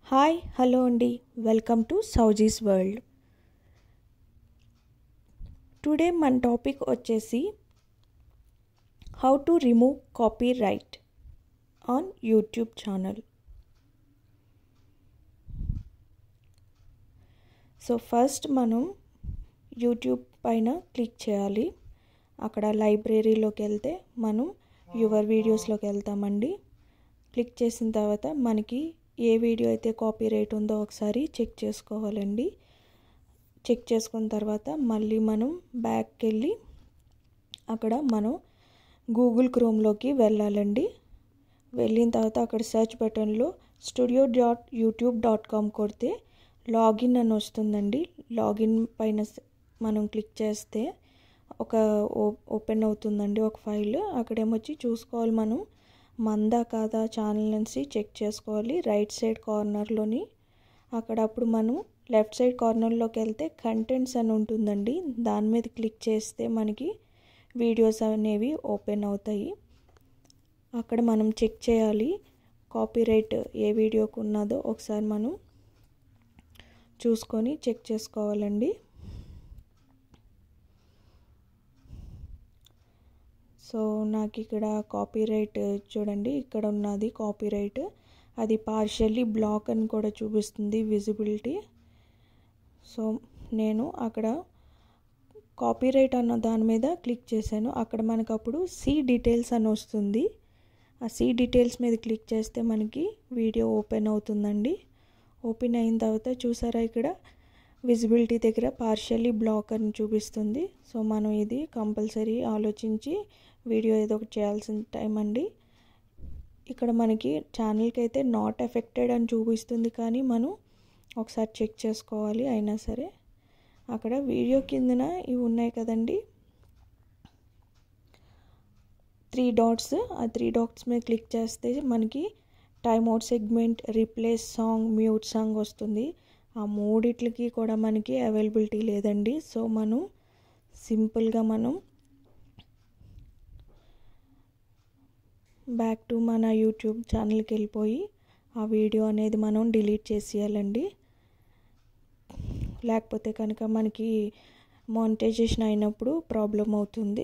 hi hello అండి welcome to Souji's world today మన topic వచ్చేసి how to remove copyright on YouTube channel so first మనం YouTube పైన click చేయాలి అక్కడ లైబ్రరీలోకి వెళ్తే మనం యువర్ వీడియోస్లోకి వెళ్తామండి క్లిక్ చేసిన తర్వాత మనకి ఏ వీడియో అయితే కాపీ రైట్ ఉందో ఒకసారి చెక్ చేసుకోవాలండి చెక్ చేసుకున్న తర్వాత మళ్ళీ మనం బ్యాక్కి వెళ్ళి అక్కడ మనం గూగుల్ క్రోమ్లోకి వెళ్ళాలండి వెళ్ళిన తర్వాత అక్కడ సెర్చ్ బటన్లో studio dot YouTube dot com కొడితే లాగిన్ అని వస్తుందండి లాగిన్ పైన మనం క్లిక్ చేస్తే ఒక ఓపెన్ అవుతుందండి ఒక ఫైల్ అక్కడేమొచ్చి చూసుకోవాలి మనం మందా కాదా ఛానల్ నుంచి చెక్ చేసుకోవాలి రైట్ సైడ్ కార్నర్లోని అక్కడ అప్పుడు మనం లెఫ్ట్ సైడ్ కార్నర్లోకి వెళ్తే కంటెంట్స్ అని ఉంటుందండి దాని మీద క్లిక్ చేస్తే మనకి వీడియోస్ అనేవి ఓపెన్ అవుతాయి అక్కడ మనం చెక్ చేయాలి కాపీరైట్ ఏ వీడియోకి ఉన్నదో ఒకసారి మనం చూసుకొని చెక్ చేసుకోవాలండి సో నాకు ఇక్కడ కాపీరైట్ చూడండి ఇక్కడ ఉన్నది కాపీరైట్ అది పార్షియల్లీ బ్లాక్ అని కూడా చూపిస్తుంది విజిబిలిటీ సో నేను అక్కడ కాపీరైట్ అన్న దాని మీద క్లిక్ చేశాను అక్కడ మనకు అప్పుడు సి డీటెయిల్స్ అని వస్తుంది ఆ సి డీటెయిల్స్ మీద క్లిక్ చేస్తే మనకి వీడియో ఓపెన్ అవుతుందండి ఓపెన్ అయిన తర్వాత చూసారా ఇక్కడ విజిబిలిటీ దగ్గర పార్షియల్లీ బ్లాక్ అని చూపిస్తుంది సో మనం ఇది కంపల్సరీ ఆలోచించి వీడియో ఏదో ఒకటి చేయాల్సిన టైం అండి ఇక్కడ మనకి ఛానల్కి అయితే నాట్ ఎఫెక్టెడ్ అని చూపిస్తుంది కానీ మనం ఒకసారి చెక్ చేసుకోవాలి అయినా సరే అక్కడ వీడియో కిందన ఇవి ఉన్నాయి కదండి త్రీ డాట్స్ ఆ త్రీ డాట్స్ మీద క్లిక్ చేస్తే మనకి time out segment replace song mute song వస్తుంది ఆ మూడిట్లకి కూడా మనకి అవైలబిలిటీ లేదండి సో మనం సింపుల్గా మనం బ్యాక్ టు మన యూట్యూబ్ ఛానల్కి వెళ్ళిపోయి ఆ వీడియో అనేది మనం డిలీట్ చేసేయాలండి లేకపోతే కనుక మనకి మానిటైజేషన్ అయినప్పుడు ప్రాబ్లం అవుతుంది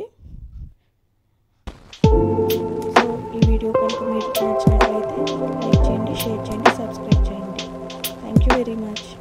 సో ఈ వీడియో కనుక మీకు నచ్చినట్లయితే లైక్ చేయండి షేర్ చేయండి సబ్స్క్రైబ్ చేయండి థ్యాంక్ యూ వెరీ మచ్